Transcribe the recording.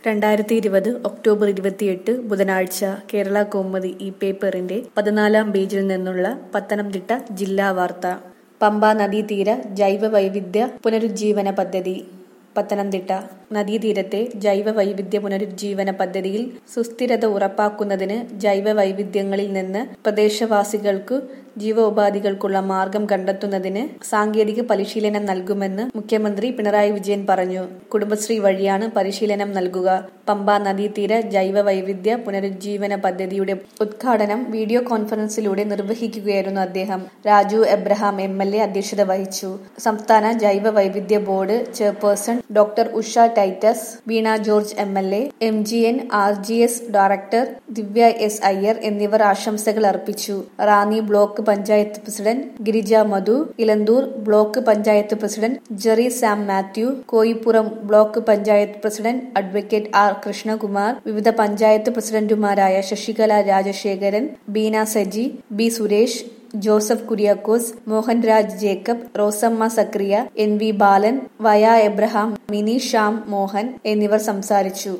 രണ്ടായിരത്തി ഇരുപത് ഒക്ടോബർ ഇരുപത്തിയെട്ട് ബുധനാഴ്ച കേരള കൗമുദി ഈ പേപ്പറിന്റെ പതിനാലാം പേജിൽ നിന്നുള്ള പത്തനംതിട്ട ജില്ലാ വാർത്ത പമ്പ നദീതീര ജൈവ വൈവിധ്യ പുനരുജ്ജീവന പദ്ധതി പത്തനംതിട്ട നദീതീരത്തെ ജൈവ വൈവിധ്യ പുനരുജ്ജീവന പദ്ധതിയിൽ സുസ്ഥിരത ഉറപ്പാക്കുന്നതിന് ജൈവ വൈവിധ്യങ്ങളിൽ നിന്ന് പ്രദേശവാസികൾക്കു ജീവോപാധികൾക്കുള്ള മാർഗം കണ്ടെത്തുന്നതിന് സാങ്കേതിക പരിശീലനം നൽകുമെന്ന് മുഖ്യമന്ത്രി പിണറായി വിജയൻ പറഞ്ഞു കുടുംബശ്രീ വഴിയാണ് പരിശീലനം നൽകുക പമ്പ നദീതീര ജൈവ വൈവിധ്യ പുനരുജ്ജീവന പദ്ധതിയുടെ ഉദ്ഘാടനം വീഡിയോ കോൺഫറൻസിലൂടെ നിർവഹിക്കുകയായിരുന്നു അദ്ദേഹം Raju Abraham M L A അധ്യക്ഷത വഹിച്ചു സംസ്ഥാന ജൈവ വൈവിധ്യ board chairperson doctor Usha Titus Veena George M L A M G N R G S director Divya S Iyer എന്നിവർ ആശംസകൾ അർപ്പിച്ചു Ranni block panchayat president Girija Madhu Elanthoor block panchayat president Jerry Sam Mathew Koipuram block panchayat president advocate R Krishnakumar വിവിധ പഞ്ചായത്ത് പ്രസിഡന്റുമാരായ Sasikala Rajasekharan Beena Saji B Suresh Joseph Kuriakose Mohanraj Jacob Rosamma Zachariah N V Balan വയ എബ്രഹാം മിനി ഷ്യാം മോഹൻ എന്നിവർ സംസാരിച്ചു